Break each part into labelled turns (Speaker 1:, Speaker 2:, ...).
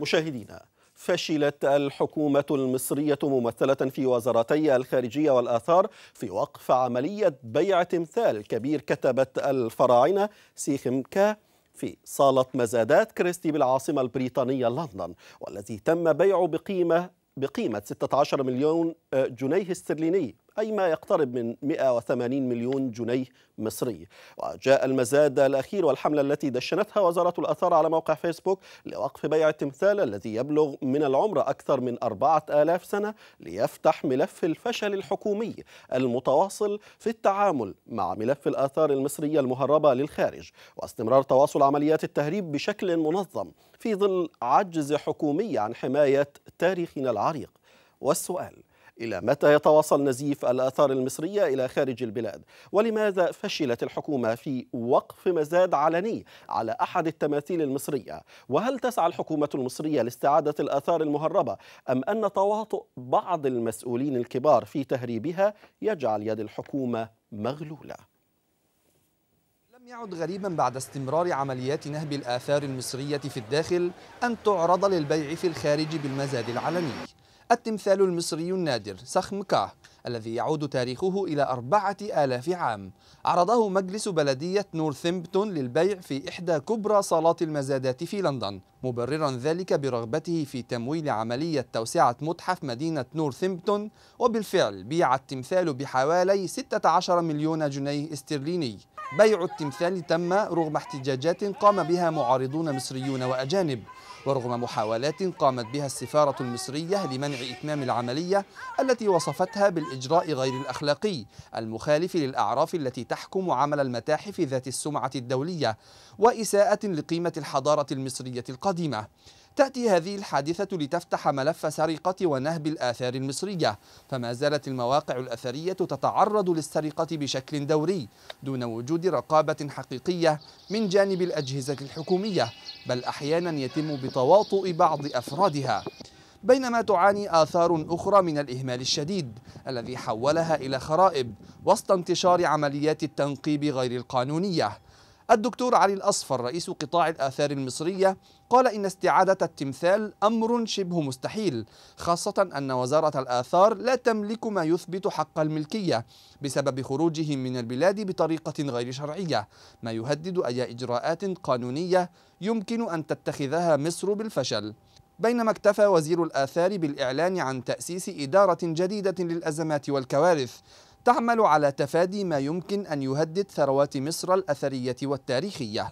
Speaker 1: مشاهدينا فشلت الحكومة المصرية ممثلة في وزارتي الخارجية والآثار في وقف عملية بيع تمثال كبير كتبة الفراعنة سيخم كا في صالة مزادات كريستي بالعاصمة البريطانية لندن والذي تم بيعه بقيمة بقيمة 16 مليون جنيه استرليني أي ما يقترب من 180 مليون جنيه مصري وجاء المزاد الأخير والحملة التي دشنتها وزارة الأثار على موقع فيسبوك لوقف بيع التمثال الذي يبلغ من العمر أكثر من أربعة آلاف سنة ليفتح ملف الفشل الحكومي المتواصل في التعامل مع ملف الآثار المصرية المهربة للخارج واستمرار تواصل عمليات التهريب بشكل منظم في ظل عجز حكومي عن حماية تاريخنا العريق والسؤال إلى متى يتواصل نزيف الآثار المصرية إلى خارج البلاد؟ ولماذا فشلت الحكومة في وقف مزاد علني على أحد التماثيل المصرية؟ وهل تسعى الحكومة المصرية لاستعادة الآثار المهربة أم أن تواطؤ بعض المسؤولين الكبار في تهريبها يجعل يد الحكومة مغلولة؟
Speaker 2: لم يعد غريبا بعد استمرار عمليات نهب الآثار المصرية في الداخل أن تعرض للبيع في الخارج بالمزاد العلني التمثال المصري النادر سخمكاه الذي يعود تاريخه إلى أربعة آلاف عام عرضه مجلس بلدية نورثمبتون للبيع في إحدى كبرى صالات المزادات في لندن مبررا ذلك برغبته في تمويل عملية توسعة متحف مدينة نورثمبتون وبالفعل بيع التمثال بحوالي 16 مليون جنيه استرليني بيع التمثال تم رغم احتجاجات قام بها معارضون مصريون وأجانب ورغم محاولات قامت بها السفارة المصرية لمنع إتمام العملية التي وصفتها بالإجراء غير الأخلاقي المخالف للأعراف التي تحكم عمل المتاحف ذات السمعة الدولية وإساءة لقيمة الحضارة المصرية القديمة تأتي هذه الحادثة لتفتح ملف سرقة ونهب الآثار المصرية فما زالت المواقع الأثرية تتعرض للسرقة بشكل دوري دون وجود رقابة حقيقية من جانب الأجهزة الحكومية بل أحيانا يتم بتواطؤ بعض أفرادها بينما تعاني آثار أخرى من الإهمال الشديد الذي حولها إلى خرائب وسط انتشار عمليات التنقيب غير القانونية الدكتور علي الأصفر رئيس قطاع الآثار المصرية قال إن استعادة التمثال أمر شبه مستحيل خاصة أن وزارة الآثار لا تملك ما يثبت حق الملكية بسبب خروجهم من البلاد بطريقة غير شرعية ما يهدد أي إجراءات قانونية يمكن أن تتخذها مصر بالفشل بينما اكتفى وزير الآثار بالإعلان عن تأسيس إدارة جديدة للأزمات والكوارث تعمل على تفادي ما يمكن أن يهدد ثروات مصر الأثرية والتاريخية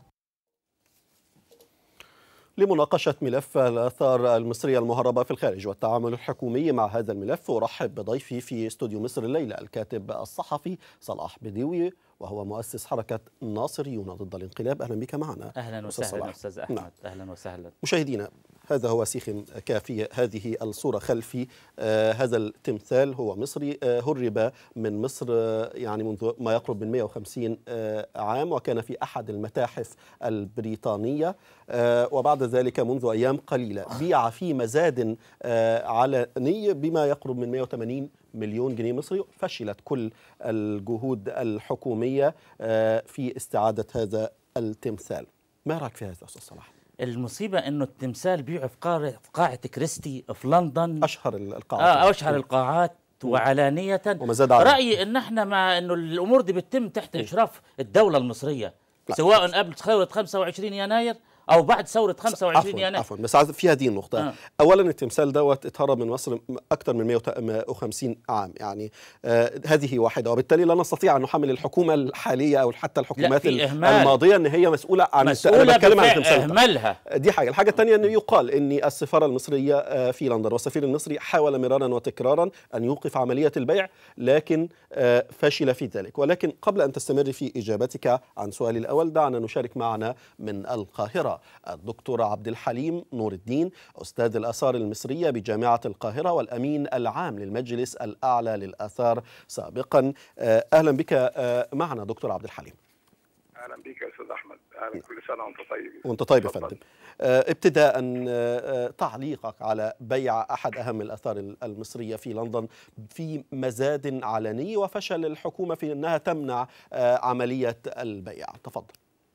Speaker 1: لمناقشة ملف الآثار المصرية المهربة في الخارج والتعامل الحكومي مع هذا الملف أرحب بضيفي في استوديو مصر الليلة الكاتب الصحفي صلاح بديوي وهو مؤسس حركة ناصريون ضد الانقلاب أهلا بك معنا
Speaker 3: أهلا وسهلا أستاذ أحمد نعم. أهلا وسهلا
Speaker 1: مشاهدينا هذا هو سيخ كافي هذه الصورة خلفي آه هذا التمثال هو مصري آه هرب من مصر آه يعني منذ ما يقرب من 150 آه عام وكان في أحد المتاحف البريطانية آه وبعد ذلك منذ أيام قليلة بيع في مزاد آه علني بما يقرب من 180 مليون جنيه مصري فشلت كل الجهود الحكومية آه في استعادة هذا التمثال ما رأيك في هذا أستاذ صلاح؟
Speaker 3: المصيبة انه التمثال بيعه في قاعة في قاعة كريستي في لندن
Speaker 1: اشهر القاعات
Speaker 3: اه اشهر القاعات وعلانية
Speaker 1: ومزاد
Speaker 3: رأيي ان احنا مع انه الامور دي بتتم تحت اشراف الدولة المصرية سواء قبل ثورة 25 يناير او بعد ثوره 25
Speaker 1: عفوا
Speaker 3: يناير
Speaker 1: عفوا بس في هذه النقطه آه. اولا التمثال دوت اتهرب من مصر اكثر من 150 عام يعني آه هذه واحده وبالتالي لا نستطيع ان نحمل الحكومه الحاليه او حتى الحكومات الماضيه ان هي مسؤوله عن
Speaker 3: مسؤولة
Speaker 1: انا بتكلم عن التمثال
Speaker 3: اهمالها
Speaker 1: دي حاجه الحاجه الثانيه انه يقال ان السفاره المصريه آه في لندن والسفير المصري حاول مرارا وتكرارا ان يوقف عمليه البيع لكن آه فشل في ذلك ولكن قبل ان تستمر في اجابتك عن سؤالي الاول دعنا نشارك معنا من القاهره الدكتور عبد الحليم نور الدين أستاذ الآثار المصرية بجامعة القاهرة والأمين العام للمجلس الأعلى للآثار سابقا أهلا بك معنا دكتور عبد الحليم
Speaker 4: اهلا بك يا استاذ احمد اهلا كل سنه وانت طيب
Speaker 1: وانت طيب يا فندم ابتداء تعليقك على بيع احد اهم الاثار المصريه في لندن في مزاد علني وفشل الحكومه في انها تمنع عمليه البيع تفضل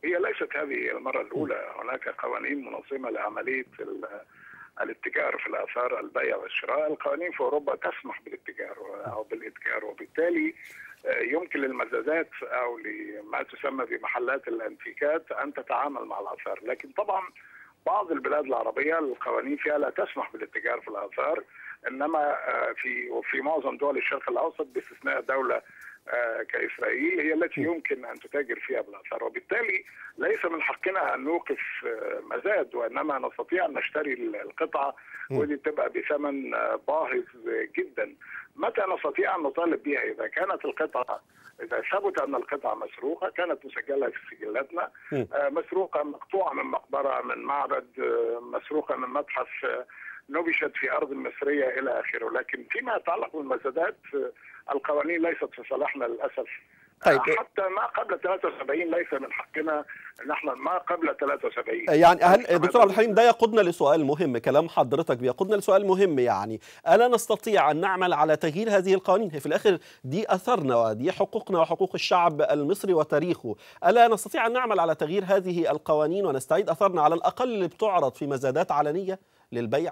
Speaker 4: هي ليست هذه المره الاولى هناك قوانين منظمه لعمليه ال- الاتجار في الاثار البيع والشراء القوانين في اوروبا تسمح بالاتجار او بالاتجار وبالتالي آه، يمكن للمزادات او لما تسمى بمحلات الانتيكات ان تتعامل مع الاثار لكن طبعا بعض البلاد العربيه القوانين فيها لا تسمح بالاتجار في الاثار انما آه، في وفي معظم دول الشرق الاوسط باستثناء دوله آه، كاسرائيل هي التي يمكن ان تتاجر فيها بالاثار وبالتالي ليس من حقنا ان نوقف آه، مزاد وانما نستطيع ان نشتري القطعه ودي تبقى بثمن آه، باهظ جدا متى نستطيع ان نطالب بها اذا كانت القطعه اذا ثبت ان القطعه مسروقه كانت مسجله في سجلاتنا
Speaker 1: م.
Speaker 4: آه، مسروقه مقطوعه من مقبره من معبد آه، مسروقه من متحف آه، نبشت في ارض مصريه الى اخره لكن فيما يتعلق بالمزادات آه، القوانين ليست في صالحنا للاسف
Speaker 1: طيب.
Speaker 4: آه، حتى ما قبل 73 ليس من حقنا ان احنا ما قبل 73
Speaker 1: يعني هل دكتور عبد الحليم ده يقودنا لسؤال مهم كلام حضرتك بيقودنا لسؤال مهم يعني الا نستطيع ان نعمل على تغيير هذه القوانين هي في الاخر دي اثرنا ودي حقوقنا وحقوق الشعب المصري وتاريخه الا نستطيع ان نعمل على تغيير هذه القوانين ونستعيد اثرنا على الاقل اللي بتعرض في مزادات علنيه للبيع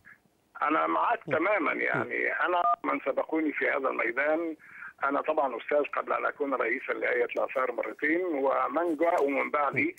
Speaker 4: انا معك تماما يعني انا من سبقوني في هذا الميدان انا طبعا استاذ قبل ان اكون رئيسا لهيئه الاثار مرتين ومن جاءوا من بعدي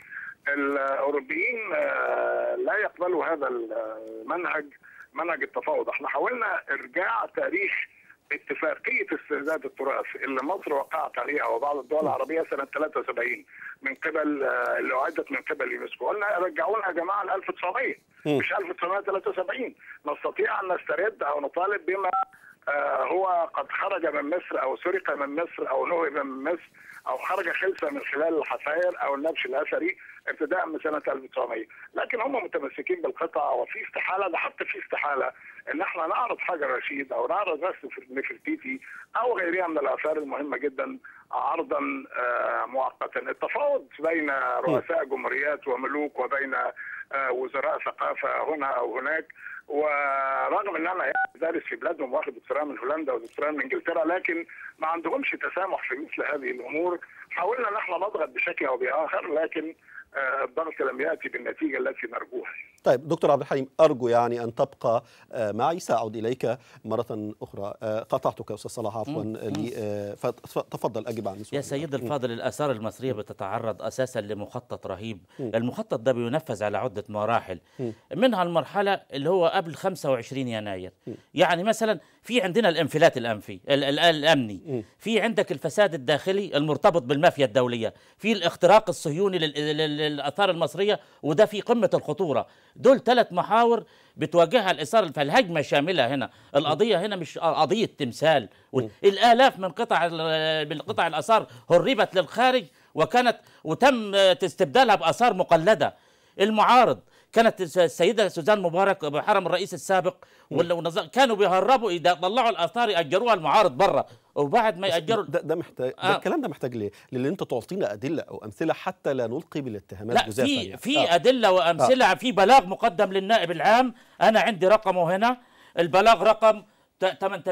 Speaker 4: الاوروبيين آه، لا يقبلوا هذا المنهج منهج التفاوض احنا حاولنا ارجاع تاريخ اتفاقيه استرداد التراث اللي مصر وقعت عليها وبعض الدول العربيه سنه 73 من قبل آه، اللي اعدت من قبل اليونسكو قلنا رجعونا يا جماعه ل 1900
Speaker 1: مم.
Speaker 4: مش 1973 نستطيع ان نسترد او نطالب بما آه، هو قد خرج من مصر او سرق من مصر او نهب من مصر او خرج خلسه من خلال الحفاير او النبش الاثري ابتداء من سنه 1900 لكن هم متمسكين بالقطع وفي استحاله ده حتى في استحاله ان احنا نعرض حجر رشيد او نعرض راس نفرتيتي او غيرها من الاثار المهمه جدا عرضا آه، مؤقتا التفاوض بين رؤساء جمهوريات وملوك وبين آه، وزراء ثقافه هنا او هناك ورغم ان انا يعني دارس في بلادهم واخد دكتوراه من هولندا ودكتوراه من انجلترا لكن ما عندهمش تسامح في مثل هذه الامور حاولنا ان احنا نضغط بشكل او باخر لكن آه، الضغط لم ياتي بالنتيجه التي نرجوها
Speaker 1: طيب دكتور عبد الحليم ارجو يعني ان تبقى آه، معي ساعود اليك مره اخرى آه، قطعتك استاذ صلاح عفوا لي آه، فتفضل اجب عن السؤال
Speaker 3: يا سيد الفاضل الآثار المصرية بتتعرض أساسا لمخطط رهيب المخطط ده بينفذ على عدة مراحل منها المرحلة اللي هو قبل 25 يناير يعني مثلا في عندنا الانفلات الأنفي ال- ال- الأمني في عندك الفساد الداخلي المرتبط بالمافيا الدولية في الاختراق الصهيوني لل- لل- للآثار المصرية وده في قمة الخطورة دول ثلاث محاور بتواجهها الإثارة فالهجمة شاملة هنا القضية هنا مش قضية تمثال الآلاف من قطع ال- من قطع الآثار هربت للخارج وكانت وتم استبدالها بآثار مقلدة المعارض كانت السيدة سوزان مبارك بحرم الرئيس السابق ولا- والنظام كانوا بيهربوا إذا طلعوا الآثار يأجروها المعارض برا وبعد ما يأجروا
Speaker 1: ده, ده محتاج ده
Speaker 3: آه.
Speaker 1: الكلام ده محتاج ليه؟ لان انت تعطينا ادله او امثله حتى لا نلقي بالاتهامات
Speaker 3: لا
Speaker 1: جزافا
Speaker 3: في
Speaker 1: يعني.
Speaker 3: في
Speaker 1: آه.
Speaker 3: ادله وامثله في بلاغ مقدم للنائب العام انا عندي رقمه هنا البلاغ رقم ت-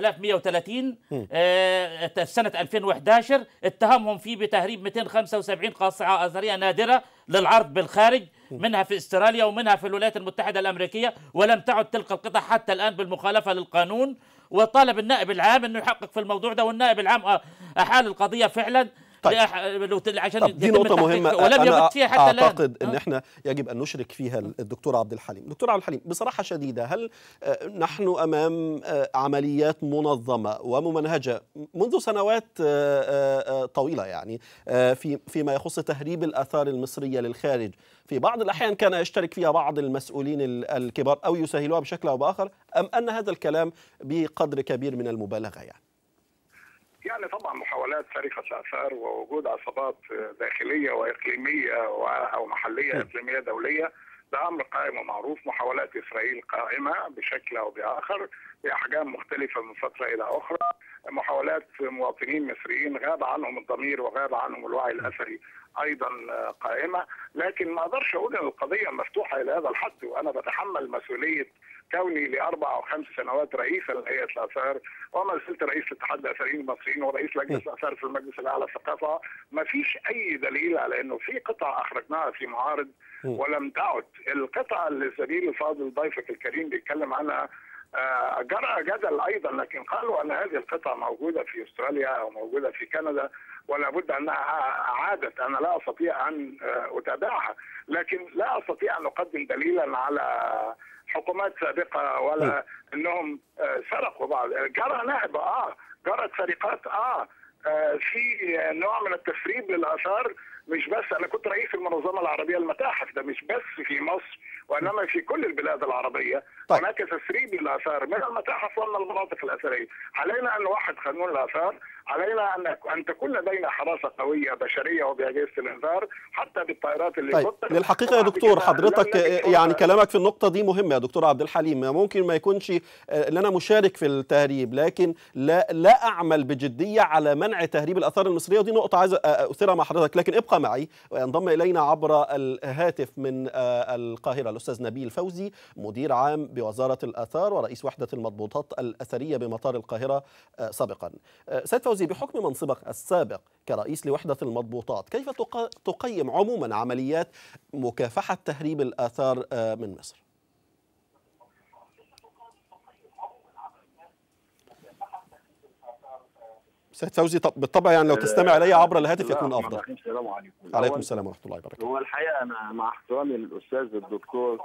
Speaker 3: 8130 آه، في سنة 2011 اتهمهم فيه بتهريب 275 قاصعة أثرية نادرة للعرض بالخارج منها في استراليا ومنها في الولايات المتحدة الأمريكية ولم تعد تلك القطع حتى الآن بالمخالفة للقانون وطالب النائب العام أنه يحقق في الموضوع ده والنائب العام أحال القضية فعلا
Speaker 1: طيب.
Speaker 3: لأح- عشان
Speaker 1: طب دي
Speaker 3: يتم
Speaker 1: نقطة
Speaker 3: التحقيق
Speaker 1: مهمة
Speaker 3: ولم
Speaker 1: أنا
Speaker 3: يمت فيها حتى الآن
Speaker 1: أعتقد أن
Speaker 3: آه.
Speaker 1: إحنا يجب أن نشرك فيها الدكتور عبد الحليم دكتور عبد الحليم بصراحة شديدة هل آه، نحن أمام آه، عمليات منظمة وممنهجة منذ سنوات آه، آه، آه، طويلة يعني آه، في فيما يخص تهريب الآثار المصرية للخارج في بعض الأحيان كان يشترك فيها بعض المسؤولين ال- الكبار أو يسهلوها بشكل أو بآخر أم أن هذا الكلام بقدر كبير من المبالغة يعني
Speaker 4: يعني طبعا محاولات سرقه الاثار ووجود عصابات داخليه واقليميه و- او محليه اقليميه دوليه ده امر قائم ومعروف محاولات اسرائيل قائمه بشكل او باخر باحجام مختلفه من فتره الى اخرى محاولات مواطنين مصريين غاب عنهم الضمير وغاب عنهم الوعي الاثري ايضا قائمه لكن ما اقدرش اقول ان القضيه مفتوحه الى هذا الحد وانا بتحمل مسؤوليه كوني لاربع او خمس سنوات رئيسا لهيئه الاثار وما زلت رئيس اتحاد الاثريين المصريين ورئيس لجنه الاثار في المجلس الاعلى للثقافه ما فيش اي دليل على انه في قطع اخرجناها في معارض ولم تعد القطعه اللي الزميل الفاضل ضيفك الكريم بيتكلم عنها آه، جرى جدل ايضا لكن قالوا ان هذه القطع موجوده في استراليا او موجوده في كندا ولا بد انها عادت انا لا استطيع ان آه، اتابعها لكن لا استطيع ان اقدم دليلا على حكومات سابقه ولا انهم آه، سرقوا بعض جرى نهب اه جرت سرقات اه في نوع من التسريب للاثار مش بس انا كنت رئيس المنظمه العربيه للمتاحف ده مش بس في مصر وانما في كل البلاد العربيه طيب. هناك تسريب للاثار من المتاحف ومن المناطق الاثريه علينا ان نوحد قانون الاثار علينا ان ان تكون لدينا حراسه قويه بشريه وباجهزه الانذار حتى بالطائرات اللي
Speaker 1: طيب للحقيقه يا دكتور حضرتك يعني كلامك في النقطه دي مهم يا دكتور عبد الحليم ممكن ما يكونش ان انا مشارك في التهريب لكن لا لا اعمل بجديه على منع تهريب الاثار المصريه ودي نقطه عايز اثيرها مع حضرتك لكن ابقى معي وينضم الينا عبر الهاتف من القاهره الاستاذ نبيل فوزي مدير عام بوزاره الاثار ورئيس وحده المضبوطات الاثريه بمطار القاهره سابقا سيد فوزي بحكم منصبك السابق كرئيس لوحده المضبوطات كيف تقيم عموما عمليات مكافحه تهريب الاثار من مصر سيد فوزي بالطبع يعني لو تستمع الي عبر الهاتف يكون افضل
Speaker 5: السلام عليكم
Speaker 1: عليكم السلام ورحمه الله وبركاته
Speaker 5: هو الحقيقه انا مع احترامي للاستاذ الدكتور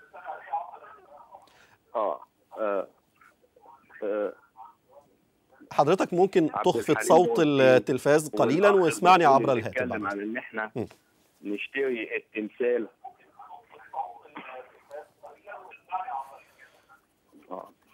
Speaker 5: اه, آه. آه.
Speaker 1: حضرتك ممكن تخفض صوت التلفاز قليلا واسمعني عبر الهاتف
Speaker 5: نتكلم عن ان احنا م. نشتري التمثال اه ف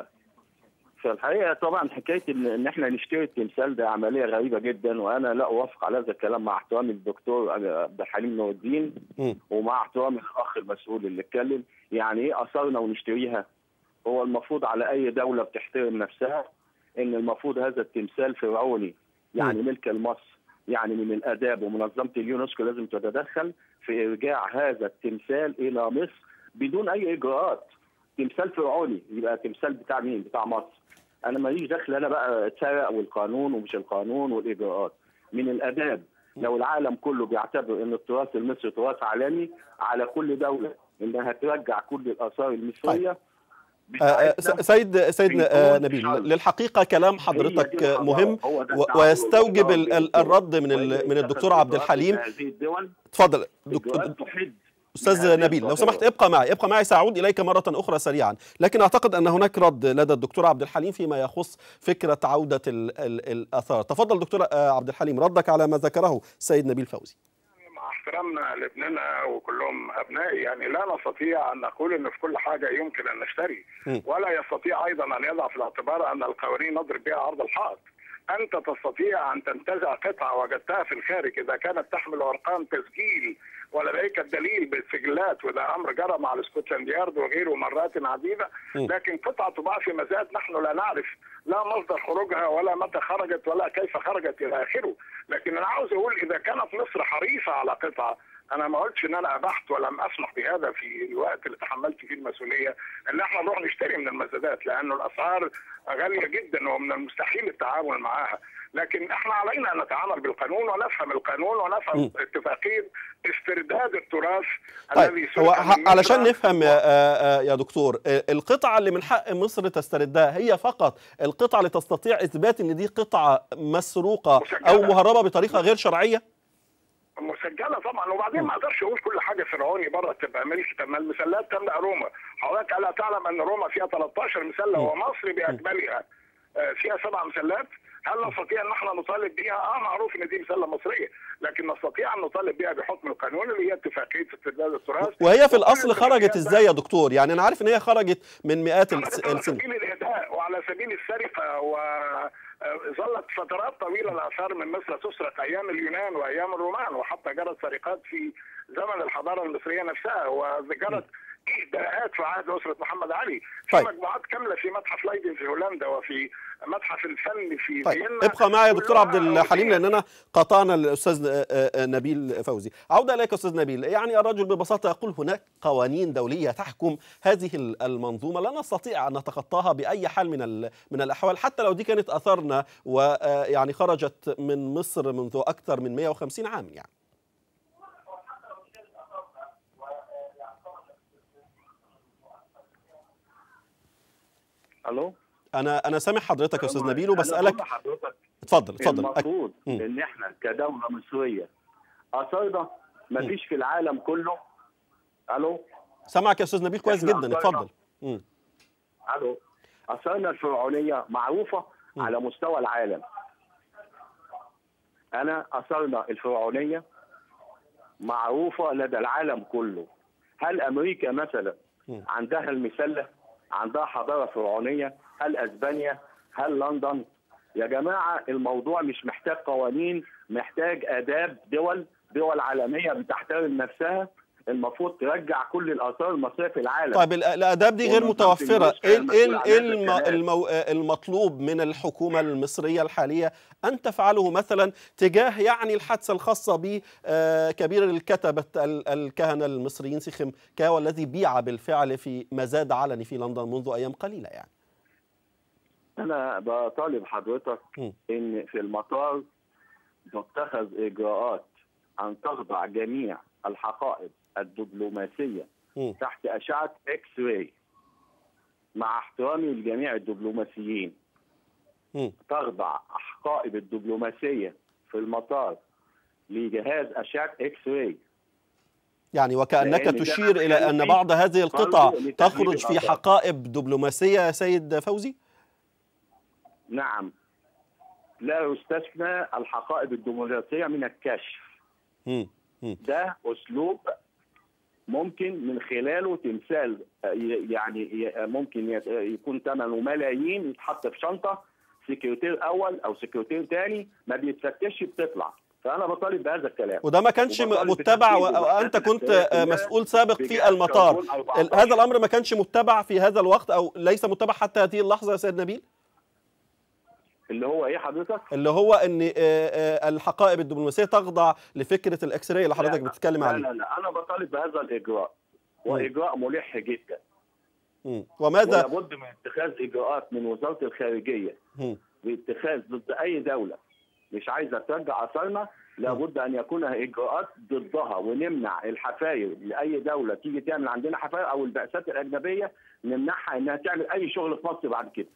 Speaker 5: فالحقيقه طبعا حكايه ان, إن احنا نشتري التمثال ده عمليه غريبه جدا وانا لا اوافق على هذا الكلام مع احترامي للدكتور عبد الحليم نور الدين ومع احترامي للاخ المسؤول اللي اتكلم يعني ايه اثارنا ونشتريها هو المفروض على اي دوله بتحترم نفسها ان المفروض هذا التمثال فرعوني يعني ملك لمصر يعني من الاداب ومنظمه اليونسكو لازم تتدخل في ارجاع هذا التمثال الى مصر بدون اي اجراءات تمثال فرعوني يبقى تمثال بتاع مين؟ بتاع مصر. انا ماليش دخل انا بقى اتسرق والقانون ومش القانون والاجراءات. من الاداب لو العالم كله بيعتبر ان التراث المصري تراث عالمي على كل دوله انها ترجع كل الاثار المصريه
Speaker 1: آه سيد سيد آه نبيل للحقيقه كلام حضرتك مهم ويستوجب الرد من من الدكتور عبد الحليم اتفضل استاذ نبيل لو سمحت ابقى معي ابقى معي ساعود اليك مره اخرى سريعا لكن اعتقد ان هناك رد لدى الدكتور عبد الحليم فيما يخص فكره عوده ال ال الاثار تفضل دكتور عبد الحليم ردك على ما ذكره السيد نبيل فوزي
Speaker 4: مع احترامنا لابننا وكلهم ابنائي يعني لا نستطيع ان نقول ان في كل حاجه يمكن ان نشتري ولا يستطيع ايضا ان يضع في الاعتبار ان القوانين نضرب بها عرض الحائط انت تستطيع ان تنتزع قطعه وجدتها في الخارج اذا كانت تحمل ارقام تسجيل ولديك الدليل بالسجلات وده امر جرى مع السكوتلاند يارد وغيره مرات عديده لكن قطعه تباع في مزاد نحن لا نعرف لا مصدر خروجها ولا متى خرجت ولا كيف خرجت الى اخره لكن انا عاوز اقول اذا كانت مصر حريصه على قطعه انا ما قلتش ان انا ابحت ولم اسمح بهذا في الوقت اللي تحملت فيه المسؤوليه ان احنا نروح نشتري من المزادات لانه الاسعار غاليه جدا ومن المستحيل التعامل معها لكن احنا علينا ان نتعامل بالقانون ونفهم القانون ونفهم م. اتفاقيه استرداد التراث
Speaker 1: طيب الذي هو علشان نفهم يا, يا دكتور القطعه اللي من حق مصر تستردها هي فقط القطعه اللي تستطيع اثبات ان دي قطعه مسروقه مسجلة. او مهربه بطريقه غير شرعيه
Speaker 4: مسجله طبعا وبعدين ما اقدرش اقول كل حاجه فرعوني بره تبقى ملك طب ما المسلات تملا روما حضرتك الا تعلم ان روما فيها 13 مسله ومصر باكملها فيها سبع مسلات هل نستطيع ان احنا نطالب بها؟ اه معروف ان دي مسله مصريه، لكن نستطيع ان نطالب بها بحكم القانون اللي هي اتفاقيه استرداد التراث
Speaker 1: وهي في الاصل خرجت ازاي يا دكتور؟ يعني انا عارف ان هي خرجت من مئات
Speaker 4: السنين على سبيل الاهداء وعلى سبيل السرقه و ظلت فترات طويله الاثار من مصر تسرق ايام اليونان وايام الرومان وحتى جرت سرقات في زمن الحضاره المصريه نفسها وجرت في اهداءات في عهد اسره محمد علي في
Speaker 1: طيب.
Speaker 4: مجموعات كامله في متحف ليدن في هولندا وفي متحف الفن في
Speaker 1: طيب
Speaker 4: فيينا
Speaker 1: ابقى معي يا دكتور عبد
Speaker 4: كلها
Speaker 1: الحليم
Speaker 4: أودية.
Speaker 1: لاننا قطعنا الاستاذ آه، آه، نبيل فوزي عوده اليك استاذ نبيل يعني الرجل ببساطه يقول هناك قوانين دوليه تحكم هذه ال- المنظومه لا نستطيع ان نتخطاها باي حال من ال- من الاحوال حتى لو دي كانت اثارنا ويعني خرجت من مصر منذ اكثر من 150 عام يعني
Speaker 5: الو
Speaker 1: انا انا سامع حضرتك يا استاذ نبيل
Speaker 5: أنا
Speaker 1: وبسالك
Speaker 5: بقول لحضرتك
Speaker 1: اتفضل اتفضل أك-
Speaker 5: المفروض
Speaker 1: مم.
Speaker 5: ان احنا كدوله مصريه اثرنا ما فيش في العالم كله الو
Speaker 1: سامعك يا استاذ نبيل كويس
Speaker 5: إحنا
Speaker 1: جدا
Speaker 5: أخطأنا.
Speaker 1: اتفضل مم.
Speaker 5: الو اثارنا الفرعونيه معروفه
Speaker 1: مم.
Speaker 5: على مستوى العالم انا اثرنا الفرعونيه معروفه لدى العالم كله هل امريكا مثلا
Speaker 1: مم.
Speaker 5: عندها المسله عندها حضاره فرعونيه هل اسبانيا هل لندن يا جماعه الموضوع مش محتاج قوانين محتاج اداب دول دول عالميه بتحترم نفسها المفروض ترجع كل الاثار المصريه في العالم
Speaker 1: طيب ال- الاداب دي غير
Speaker 5: ومنظمة
Speaker 1: متوفره
Speaker 5: اليونسكو
Speaker 1: ايه
Speaker 5: المسؤولة
Speaker 1: ايه
Speaker 5: عن
Speaker 1: ايه
Speaker 5: هذا
Speaker 1: الم-
Speaker 5: الكلام.
Speaker 1: المو- المطلوب من الحكومه المصريه الحاليه ان تفعله مثلا تجاه يعني الحادثه الخاصه بكبير الكتبه ال- الكهنه المصريين سيخم كاو الذي بيع بالفعل في مزاد علني في لندن منذ ايام قليله يعني
Speaker 5: انا بطالب حضرتك
Speaker 1: م.
Speaker 5: ان في المطار تتخذ اجراءات ان تخضع جميع الحقائب الدبلوماسيه
Speaker 1: مم.
Speaker 5: تحت اشعه اكس راي مع احترامي لجميع الدبلوماسيين
Speaker 1: مم.
Speaker 5: تخضع الحقائب الدبلوماسيه في المطار لجهاز اشعه اكس راي
Speaker 1: يعني وكانك
Speaker 5: لأن ده
Speaker 1: تشير الى ان
Speaker 5: مخالف
Speaker 1: بعض هذه القطع
Speaker 5: برضو لتحديد
Speaker 1: تخرج في
Speaker 5: الآثار.
Speaker 1: حقائب دبلوماسيه يا سيد فوزي
Speaker 5: نعم لا يستثنى الحقائب الدبلوماسيه من الكشف
Speaker 1: مم. مم.
Speaker 5: ده اسلوب ممكن من خلاله تمثال يعني ممكن يكون ثمنه ملايين يتحط في شنطه سكرتير اول او سكرتير ثاني ما بيتفتش بتطلع فانا بطالب بهذا الكلام
Speaker 1: وده ما كانش
Speaker 5: وبطالب
Speaker 1: متبع
Speaker 5: بتنفيذ
Speaker 1: و- وانت
Speaker 5: وحدات
Speaker 1: كنت
Speaker 5: الأساسية
Speaker 1: مسؤول سابق في
Speaker 5: بجهاز
Speaker 1: المطار
Speaker 5: كربون 14.
Speaker 1: ال- هذا الامر ما كانش متبع في هذا الوقت او ليس متبع حتى هذه اللحظه يا سيد نبيل
Speaker 5: اللي هو ايه حضرتك؟
Speaker 1: اللي هو ان آه، آه، الحقائب الدبلوماسيه تخضع لفكره الاكس راي اللي حضرتك
Speaker 5: لا،
Speaker 1: بتتكلم
Speaker 5: لا
Speaker 1: عليه
Speaker 5: لا لا انا بطالب بهذا الاجراء واجراء ملح جدا
Speaker 1: مم. وماذا
Speaker 5: ولابد من اتخاذ اجراءات من وزاره الخارجيه
Speaker 1: مم.
Speaker 5: باتخاذ ضد اي دوله مش عايزه ترجع اثارنا لابد ان يكون اجراءات ضدها ونمنع الحفاير لاي دوله تيجي تعمل عندنا حفاير او البعثات الاجنبيه نمنعها انها تعمل اي شغل في مصر بعد كده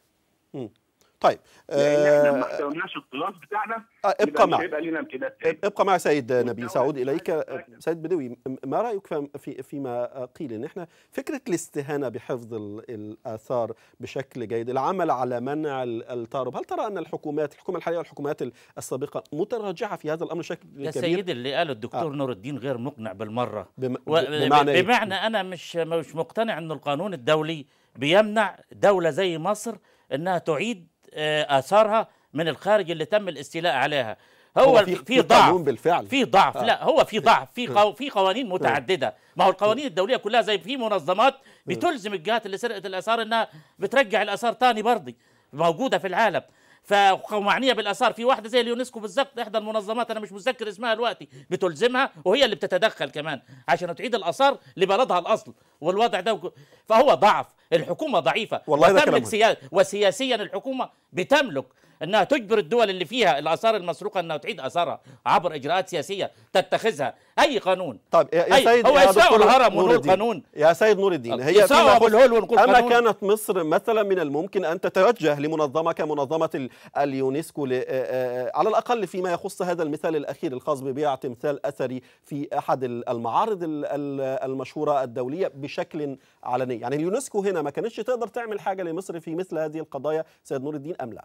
Speaker 1: طيب
Speaker 5: لان احنا ما
Speaker 1: آه،
Speaker 5: احترمناش التراث بتاعنا
Speaker 1: آه،
Speaker 5: يبقى
Speaker 1: ابقى
Speaker 5: مش
Speaker 1: معي
Speaker 5: هيبقى لنا امتداد تاني
Speaker 1: ابقى معي سيد نبيل
Speaker 5: والدولة
Speaker 1: سأعود
Speaker 5: مش
Speaker 1: إليك
Speaker 5: عايزة حاجة.
Speaker 1: سيد بدوي م- ما رأيك في- في فيما قيل إن إحنا فكرة الاستهانة بحفظ ال- الآثار بشكل جيد العمل على منع ال- التهرب هل ترى أن الحكومات الحكومة الحالية والحكومات ال- السابقة متراجعة في هذا الأمر بشكل
Speaker 3: يا
Speaker 1: كبير
Speaker 3: سيدي اللي قاله الدكتور نور الدين غير مقنع بالمره
Speaker 1: بم-
Speaker 3: و-
Speaker 1: بمعنى إيه؟
Speaker 3: بمعنى انا مش مش مقتنع ان القانون الدولي بيمنع دوله زي مصر انها تعيد آه، اثارها من الخارج اللي تم الاستيلاء عليها هو في, في
Speaker 1: قانون
Speaker 3: ضعف
Speaker 1: بالفعل
Speaker 3: في ضعف
Speaker 1: آه.
Speaker 3: لا هو في ضعف في قو في قوانين متعدده ما هو القوانين الدوليه كلها زي في منظمات بتلزم الجهات اللي سرقت الاثار انها بترجع الاثار تاني برضي موجوده في العالم فمعنيه بالاثار في واحده زي اليونسكو بالظبط احدى المنظمات انا مش متذكر اسمها دلوقتي بتلزمها وهي اللي بتتدخل كمان عشان تعيد الاثار لبلدها الاصل والوضع ده وك- فهو ضعف الحكومه ضعيفه
Speaker 1: والله ده كلام
Speaker 3: وتملك
Speaker 1: مهم.
Speaker 3: سيا... وسياسيا الحكومه بتملك انها تجبر الدول اللي فيها الاثار المسروقه انها تعيد اثارها عبر اجراءات سياسيه تتخذها اي قانون
Speaker 1: طيب يا يا
Speaker 3: أي-
Speaker 1: سيد
Speaker 3: هو
Speaker 1: يا
Speaker 3: يساوي
Speaker 1: دكتور
Speaker 3: الهرم
Speaker 1: نور
Speaker 3: ونقول
Speaker 1: الدين.
Speaker 3: قانون.
Speaker 1: يا سيد نور الدين هي
Speaker 3: يساوي
Speaker 1: فيما
Speaker 3: أبو
Speaker 1: يخص-
Speaker 3: الهول ونقول
Speaker 1: أما
Speaker 3: قانون.
Speaker 1: كانت مصر مثلا من الممكن أن تتوجه لمنظمة كمنظمة ال- اليونسكو ل- آه، آه، على الأقل فيما يخص هذا المثال الأخير الخاص ببيع تمثال أثري في أحد ال- المعارض ال- ال- المشهورة الدولية بشكل علني يعني اليونسكو هنا ما كانتش تقدر تعمل حاجة لمصر في مثل هذه القضايا سيد نور الدين أم لا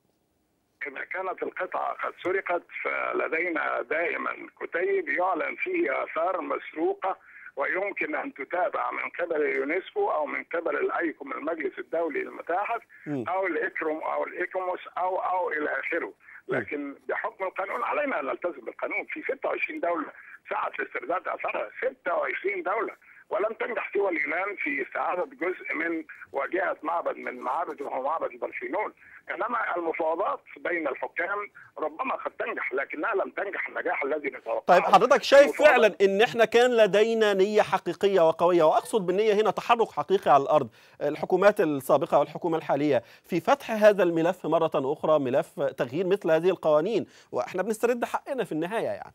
Speaker 4: إذا كانت القطعة قد سرقت فلدينا دائما كتيب يعلن فيه آثار مسروقة ويمكن أن تتابع من قبل اليونسكو أو من قبل الأيكوم المجلس الدولي للمتاحف
Speaker 1: مم.
Speaker 4: أو الإكروم أو الإيكوموس أو أو إلى آخره لكن بحكم القانون علينا أن نلتزم بالقانون في 26 دولة سعت لاسترداد آثارها 26 دولة ولم تنجح سوى اليونان في استعاده جزء من واجهه معبد من معابد وهو معبد البرسينون انما المفاوضات بين الحكام ربما قد تنجح لكنها لم تنجح النجاح الذي نتوقعه
Speaker 1: طيب حضرتك شايف
Speaker 4: المفاوضات
Speaker 1: فعلا ان احنا كان لدينا نيه حقيقيه وقويه واقصد بالنيه هنا تحرك حقيقي على الارض الحكومات السابقه والحكومه الحاليه في فتح هذا الملف مره اخرى ملف تغيير مثل هذه القوانين واحنا بنسترد حقنا في النهايه يعني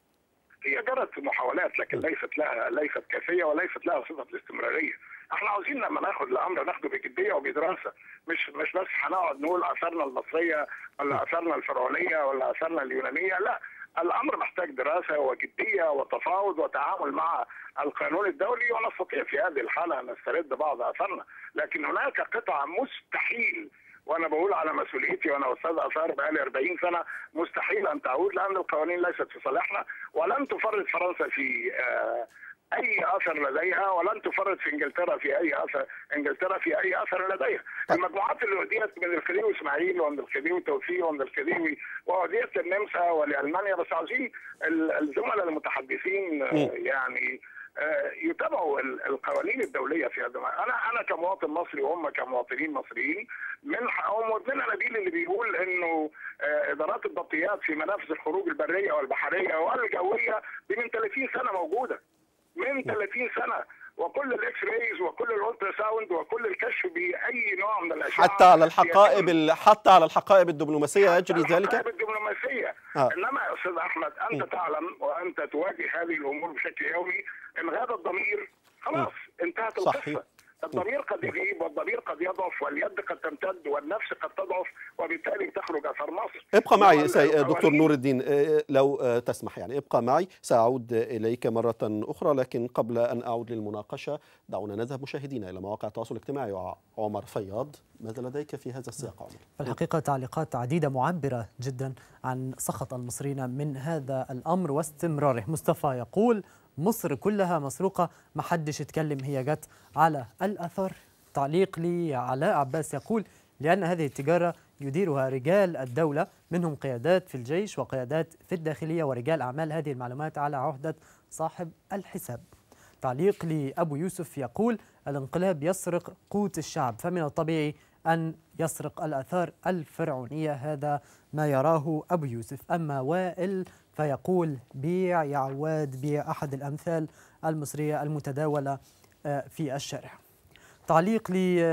Speaker 4: هي جرت محاولات لكن ليست لها ليست كافيه وليست لها صفه الاستمراريه. احنا عاوزين لما ناخد الامر ناخده بجديه وبدراسه مش مش بس هنقعد نقول اثارنا المصريه ولا اثارنا الفرعونيه ولا اثارنا اليونانيه لا الامر محتاج دراسه وجديه وتفاوض وتعامل مع القانون الدولي ونستطيع في هذه الحاله ان نسترد بعض اثارنا لكن هناك قطعه مستحيل وانا بقول على مسؤوليتي وانا استاذ اثار بقالي 40 سنه مستحيل ان تعود لان القوانين ليست في صالحنا ولن تفرط فرنسا في آه اي اثر لديها ولن تفرط في انجلترا في اي اثر انجلترا في اي اثر لديها المجموعات اللي اهديت من الخديوي اسماعيل ومن الخديوي توفيق ومن الخديوي واهديت للنمسا ولالمانيا بس عاوزين ال- الزملاء المتحدثين آه، يعني آه، يتبعوا ال- القوانين الدوليه في هذا انا انا كمواطن مصري وهم كمواطنين مصريين من حقهم وابننا نبيل اللي بيقول انه آه، ادارات الضبطيات في منافذ الخروج البريه والبحريه والجويه دي من 30 سنه موجوده من 30 سنه وكل الاكس رايز وكل الالترا ساوند وكل الكشف باي نوع من الاشعه
Speaker 1: حتى على الحقائب
Speaker 4: يتم
Speaker 1: ال- حتى على الحقائب الدبلوماسيه يجري ذلك
Speaker 4: الحقائب الدبلوماسيه
Speaker 1: آه.
Speaker 4: انما يا استاذ احمد انت تعلم وانت تواجه هذه الامور بشكل يومي ان غاب الضمير خلاص انتهت
Speaker 1: صحيح.
Speaker 4: القصه الضمير قد يغيب والضمير قد يضعف واليد قد تمتد والنفس قد تضعف وبالتالي تخرج اثر مصر
Speaker 1: ابقى معي
Speaker 4: وال-
Speaker 1: سي... دكتور
Speaker 4: القوانين-
Speaker 1: نور الدين آه، لو آه، تسمح يعني ابقى معي سأعود إليك مرة أخرى لكن قبل أن أعود للمناقشة دعونا نذهب مشاهدينا إلى مواقع التواصل الاجتماعي وع- عمر فياض ماذا لديك في هذا السياق عمر؟
Speaker 6: في الحقيقة تعليقات عديدة معبرة جدا عن سخط المصريين من هذا الأمر واستمراره مصطفى يقول مصر كلها مسروقة ما حدش يتكلم هي جت على الأثر تعليق لي علاء عباس يقول لأن هذه التجارة يديرها رجال الدولة منهم قيادات في الجيش وقيادات في الداخلية ورجال أعمال هذه المعلومات على عهدة صاحب الحساب تعليق لأبو يوسف يقول الانقلاب يسرق قوت الشعب فمن الطبيعي أن يسرق الآثار الفرعونية هذا ما يراه أبو يوسف أما وائل فيقول بيع يا عواد بيع أحد الأمثال المصرية المتداولة آه، في الشارع تعليق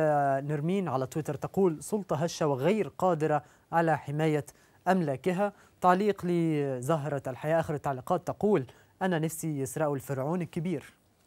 Speaker 6: لنرمين على تويتر تقول سلطة هشة وغير قادرة على حماية أملاكها تعليق لزهرة الحياة آخر التعليقات تقول أنا نفسي يسرقوا الفرعون الكبير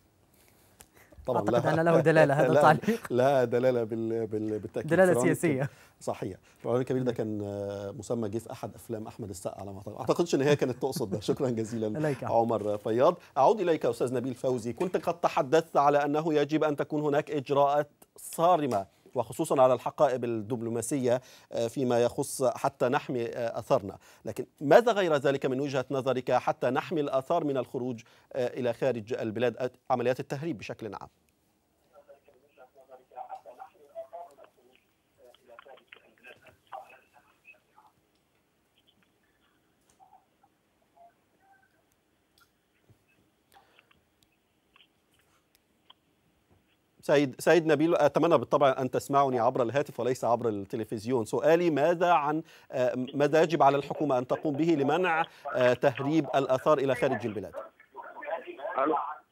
Speaker 6: أعتقد أن له دلالة هذا
Speaker 1: لا-
Speaker 6: التعليق.
Speaker 1: لا دلالة بال... بال... بالتأكيد
Speaker 6: دلالة
Speaker 1: فرعون
Speaker 6: سياسية.
Speaker 1: صحيح فرعون الكبير ده كان آه، مسمى جه في أحد أفلام أحمد السقا على ما أعتقد أعتقدش إن هي كانت تقصد ده شكرا جزيلا
Speaker 6: إليك.
Speaker 1: عمر فياض أعود إليك أستاذ نبيل فوزي كنت قد تحدثت على أنه يجب أن تكون هناك إجراءات صارمة وخصوصا على الحقائب الدبلوماسية آه، فيما يخص حتى نحمي آه، أثرنا لكن ماذا غير ذلك من وجهة نظرك حتى نحمي الآثار من الخروج آه، إلى خارج البلاد آه، عمليات التهريب بشكل عام سيد سيد نبيل اتمنى بالطبع ان تسمعني عبر الهاتف وليس عبر التلفزيون سؤالي ماذا عن آه، ماذا يجب على الحكومه ان تقوم به لمنع آه، تهريب الاثار الى خارج البلاد
Speaker 5: الو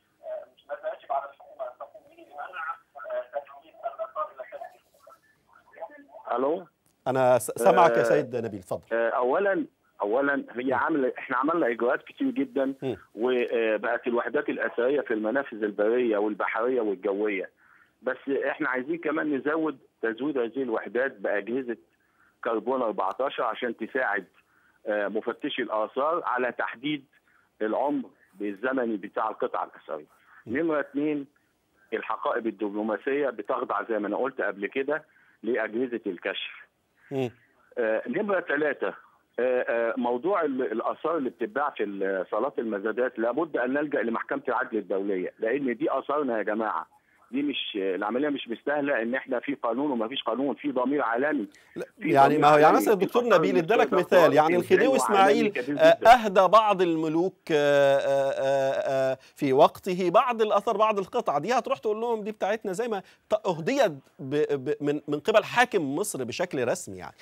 Speaker 5: الو
Speaker 1: انا س- سامعك يا
Speaker 5: آه،
Speaker 1: سيد نبيل تفضل
Speaker 5: آه، اولا اولا هي عامله احنا عملنا اجراءات كتير جدا
Speaker 1: م.
Speaker 5: وبقت الوحدات الاثريه في المنافذ البريه والبحريه والجويه بس احنا عايزين كمان نزود تزويد هذه الوحدات باجهزه كربون 14 عشان تساعد آه، مفتشي الاثار على تحديد العمر الزمني بتاع القطعه الاثريه. نمره اثنين الحقائب الدبلوماسيه بتخضع زي ما انا قلت قبل كده لاجهزه الكشف.
Speaker 1: مم.
Speaker 5: آه، نمرة ثلاثة آه، آه، موضوع ال- الآثار اللي بتتباع في ال- صالات المزادات لابد أن نلجأ لمحكمة العدل الدولية لأن دي آثارنا يا جماعة دي مش العمليه مش مستاهله ان احنا في قانون وما فيش قانون في ضمير عالمي في
Speaker 1: يعني
Speaker 5: ضمير
Speaker 1: ما هو يعني
Speaker 5: عالمي.
Speaker 1: مثلا الدكتور
Speaker 5: الآثار
Speaker 1: نبيل
Speaker 5: المصرية
Speaker 1: ادالك
Speaker 5: ده
Speaker 1: مثال
Speaker 5: آثار
Speaker 1: يعني الخديوي
Speaker 5: إنساني
Speaker 1: اسماعيل
Speaker 5: وعالمي كبير
Speaker 1: آه،
Speaker 5: جداً.
Speaker 1: اهدى بعض الملوك آه، آه، آه، في وقته بعض الاثر بعض القطع دي هتروح تقول لهم دي بتاعتنا زي ما ت- اهديت ب- ب- من من قبل حاكم مصر بشكل رسمي يعني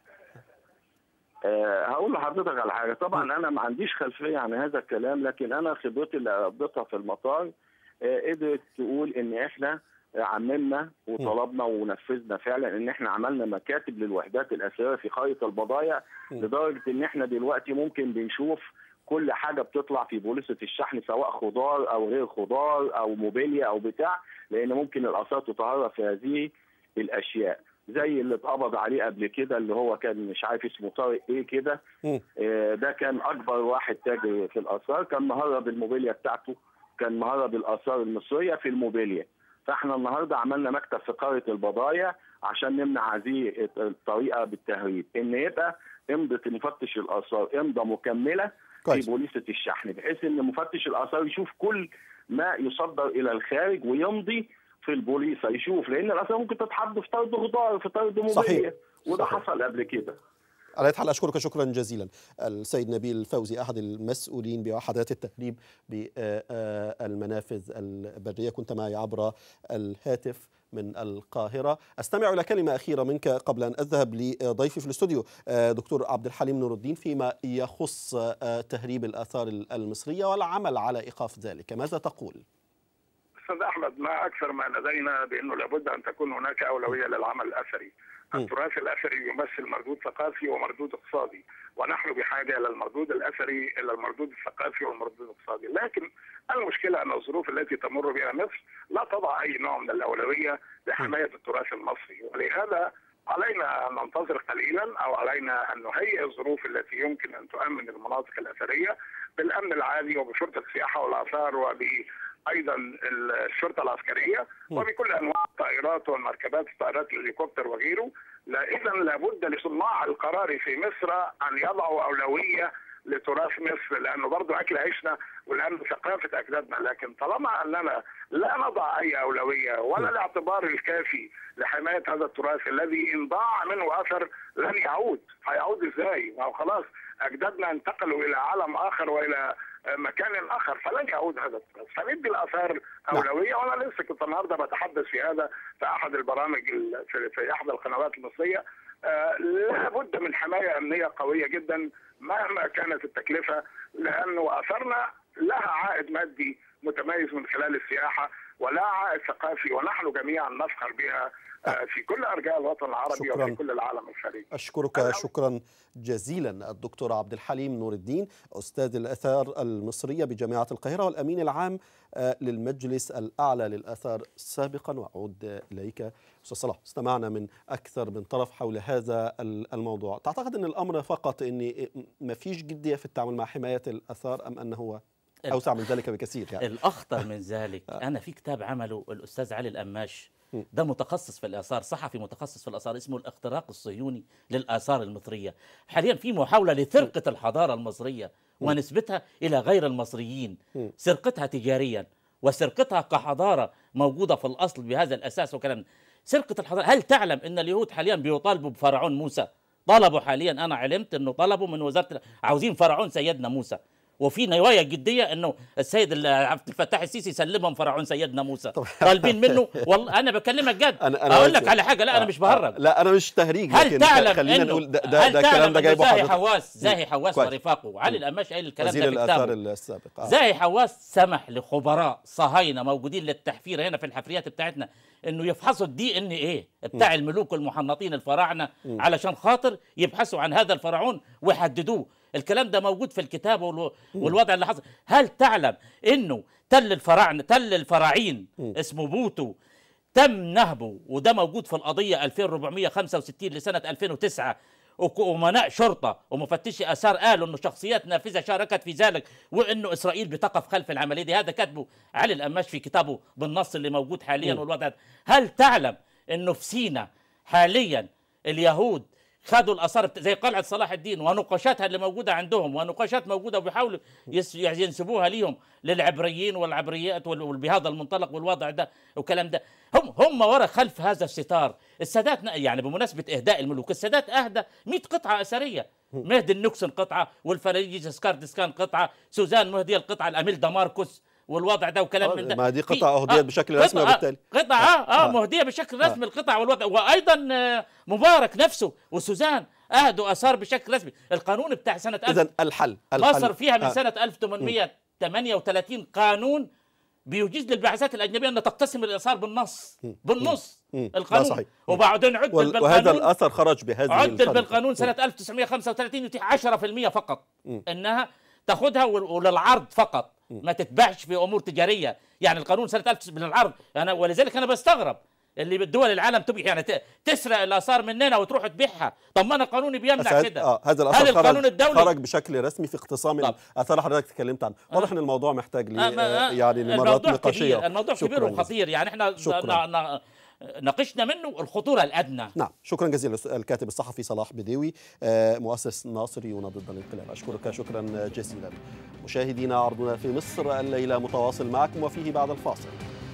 Speaker 5: آه، هقول لحضرتك على حاجه طبعا انا ما عنديش خلفيه عن هذا الكلام لكن انا خبرتي اللي قضيتها في المطار آه، قدرت تقول ان احنا عممنا وطلبنا ونفذنا فعلا ان احنا عملنا مكاتب للوحدات الاثريه في خريطه البضائع لدرجه ان احنا دلوقتي ممكن بنشوف كل حاجه بتطلع في بوليصه الشحن سواء خضار او غير خضار او موبيليا او بتاع لان ممكن الاثار تتهرب في هذه الاشياء زي اللي اتقبض عليه قبل كده اللي هو كان مش عارف اسمه طارق ايه كده
Speaker 1: مم.
Speaker 5: آه، ده كان اكبر واحد تاجر في الاثار كان مهرب الموبيليا بتاعته كان مهرب الاثار المصريه في الموبيليا فاحنا النهارده عملنا مكتب في قاره البضايع عشان نمنع هذه الطريقه بالتهريب ان يبقى امضه مفتش الاثار امضه مكمله
Speaker 1: كويس.
Speaker 5: في بوليصه الشحن بحيث ان مفتش الاثار يشوف كل ما يصدر الى الخارج ويمضي في البوليصه يشوف لان الاثار ممكن تتحط في طرد خضار في طرد موبيليا
Speaker 1: صحيح.
Speaker 5: وده
Speaker 1: صحيح.
Speaker 5: حصل قبل كده
Speaker 1: على أية حال أشكرك شكرا جزيلا السيد نبيل فوزي أحد المسؤولين بوحدات التهريب بالمنافذ البرية كنت معي عبر الهاتف من القاهرة أستمع إلى كلمة أخيرة منك قبل أن أذهب لضيفي في الاستوديو آه، دكتور عبد الحليم نور الدين فيما يخص آه، تهريب الآثار المصرية والعمل على إيقاف ذلك ماذا تقول؟
Speaker 4: استاذ احمد ما اكثر ما لدينا بانه لابد ان تكون هناك اولويه للعمل الاثري. التراث الاثري يمثل مردود ثقافي ومردود اقتصادي ونحن بحاجه الى المردود الاثري الى المردود الثقافي والمردود الاقتصادي، لكن المشكله ان الظروف التي تمر بها مصر لا تضع اي نوع من الاولويه لحمايه التراث المصري ولهذا علينا ان ننتظر قليلا او علينا ان نهيئ الظروف التي يمكن ان تؤمن المناطق الاثريه بالامن العالي وبشرطه السياحه والاثار وب ايضا الشرطه العسكريه وبكل انواع الطائرات والمركبات الطائرات الهليكوبتر وغيره لا اذا لابد لصناع القرار في مصر ان يضعوا اولويه لتراث مصر لانه برضه اكل عيشنا والان ثقافه اجدادنا لكن طالما اننا لا نضع اي اولويه ولا الاعتبار الكافي لحمايه هذا التراث الذي ان ضاع منه اثر لن يعود هيعود ازاي؟ ما هو خلاص اجدادنا انتقلوا الى عالم اخر والى مكان اخر فلن يعود هذا التراث فندي الاثار اولويه وانا لسه كنت النهارده بتحدث في هذا في احد البرامج ال- في, في احد القنوات المصريه آه، لابد من حمايه امنيه قويه جدا مهما كانت التكلفه لانه اثارنا لها عائد مادي متميز من خلال السياحه ولا عائد ثقافي ونحن جميعا نفخر بها آه، في كل ارجاء الوطن العربي
Speaker 1: شكراً.
Speaker 4: وفي كل العالم الخليجي
Speaker 1: أشكرك شكرا جزيلا الدكتور عبد الحليم نور الدين أستاذ الآثار المصرية بجامعة القاهرة والأمين العام آه، للمجلس الأعلى للآثار سابقا وأعود إليك أستاذ صلاح استمعنا من أكثر من طرف حول هذا ال- الموضوع تعتقد أن الأمر فقط أن ما فيش جدية في التعامل مع حماية الآثار أم أنه هو أوسع من ذلك بكثير يعني
Speaker 3: الاخطر من ذلك انا في كتاب عمله الاستاذ علي القماش ده متخصص في الاثار صحفي متخصص في الاثار اسمه الاختراق الصهيوني للاثار المصريه حاليا في محاوله لسرقه الحضاره المصريه ونسبتها الى غير المصريين سرقتها تجاريا وسرقتها كحضاره موجوده في الاصل بهذا الاساس وكلام سرقه الحضاره هل تعلم ان اليهود حاليا بيطالبوا بفرعون موسى طلبوا حاليا انا علمت انه طلبوا من وزاره عاوزين فرعون سيدنا موسى وفي نوايا جديه انه السيد ال- عبد الفتاح السيسي يسلمهم فرعون سيدنا موسى طالبين منه والله انا بكلمك جد
Speaker 1: أنا- أنا
Speaker 3: اقول
Speaker 1: آسف.
Speaker 3: لك على حاجه لا انا مش بهرج
Speaker 1: لا أنا مش تهريج
Speaker 3: هل
Speaker 1: لكن
Speaker 3: تعلم
Speaker 1: خلينا
Speaker 3: انه
Speaker 1: نقول ده, ده,
Speaker 3: هل
Speaker 1: ده
Speaker 3: تعلم
Speaker 1: الكلام ده
Speaker 3: إنه
Speaker 1: جايبه
Speaker 3: زاهي
Speaker 1: حضرتك
Speaker 3: حواس زاهي حواس
Speaker 1: كويس.
Speaker 3: ورفاقه علي القماش قايل الكلام
Speaker 1: وزير
Speaker 3: ده في
Speaker 1: الآثار
Speaker 3: كتابه
Speaker 1: السابق آه.
Speaker 3: زاهي حواس سمح لخبراء صهاينه موجودين للتحفير هنا في الحفريات بتاعتنا انه يفحصوا الدي ان ايه بتاع الملوك المحنطين الفراعنه علشان خاطر يبحثوا عن هذا الفرعون ويحددوه الكلام ده موجود في الكتاب والو- والوضع اللي حصل هل تعلم انه تل الفراعنه تل الفراعين اسمه بوتو تم نهبه وده موجود في القضيه 2465 لسنه 2009 وك- وامناء شرطه ومفتشي اثار قالوا انه شخصيات نافذه شاركت في ذلك وانه اسرائيل بتقف خلف العمليه دي هذا كاتبه علي القماش في كتابه بالنص اللي موجود حاليا والوضع ده. هل تعلم انه في سينا حاليا اليهود خدوا الاثار بت- زي قلعه صلاح الدين ونقاشاتها اللي موجوده عندهم ونقاشات موجوده وبيحاولوا يس- ينسبوها ليهم للعبريين والعبريات وال- وال- بهذا المنطلق والوضع ده والكلام ده هم هم ورا خلف هذا الستار السادات ن- يعني بمناسبه اهداء الملوك السادات اهدى 100 قطعه اثريه مهدي النكسون قطعه والفريجي سكاردسكان قطعه سوزان مهديه القطعه الاميل داماركوس والوضع ده وكلام
Speaker 1: آه،
Speaker 3: من ده
Speaker 1: ما دي
Speaker 3: في-
Speaker 1: قطعة أهديت بشكل رسمي
Speaker 3: قطعة-
Speaker 1: وبالتالي.
Speaker 3: قطعة اه
Speaker 1: آه.
Speaker 3: اه مهدية بشكل رسمي القطع والوضع وايضا آه، مبارك نفسه وسوزان اهدوا اثار بشكل رسمي القانون بتاع سنة 1000
Speaker 1: اذا الحل الحل
Speaker 3: مصر فيها من
Speaker 1: آه.
Speaker 3: سنة 1838 قانون بيجيز للبعثات الأجنبية أن تقتسم الآثار بالنص بالنص
Speaker 1: مم. لا
Speaker 3: القانون
Speaker 1: صحيح.
Speaker 3: وبعدين عدل
Speaker 1: وال- وهذا
Speaker 3: بالقانون
Speaker 1: الاثر خرج بهذه
Speaker 3: عدل
Speaker 1: الخريطة.
Speaker 3: بالقانون سنة 1935 يتيح 10% فقط انها تاخذها وال- وللعرض فقط ما تتباعش في امور تجاريه يعني القانون سنه 1000 للعرض انا ولذلك انا بستغرب اللي بالدول العالم تبيع يعني ت- تسرق الاثار مننا وتروح تبيعها طب ما انا قانوني بيمنع
Speaker 1: أسعد-
Speaker 3: كده
Speaker 1: اه هذا
Speaker 3: هل
Speaker 1: الاثر
Speaker 3: القانون
Speaker 1: خرج
Speaker 3: الدولي
Speaker 1: خرج بشكل رسمي في اقتسام
Speaker 3: طب.
Speaker 1: الاثار اللي حضرتك تكلمت عنه واضح ان الموضوع محتاج لي
Speaker 3: آه، ما-
Speaker 1: آه، يعني لمرات
Speaker 3: الموضوع
Speaker 1: نقاشيه
Speaker 3: كبير الموضوع كبير
Speaker 1: شكراً جزيلاً.
Speaker 3: وخطير يعني احنا
Speaker 1: شكراً.
Speaker 3: ن- ن- ناقشنا منه الخطوره الادنى
Speaker 1: نعم شكرا جزيلا الكاتب الصحفي صلاح بديوي آه، مؤسس ناصريون ضد الانقلاب أشكرك شكرا جزيلا مشاهدينا عرضنا في مصر الليلة متواصل معكم وفيه بعد الفاصل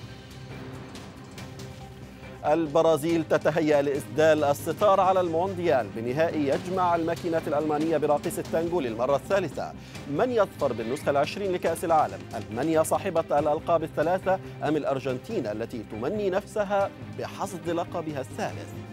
Speaker 1: البرازيل تتهيأ لإسدال الستار على المونديال بنهائي يجمع الماكينات الألمانية براقص التانجو للمرة الثالثة من يظفر بالنسخة العشرين لكأس العالم ألمانيا صاحبة الألقاب الثلاثة أم الأرجنتين التي تمني نفسها بحصد لقبها الثالث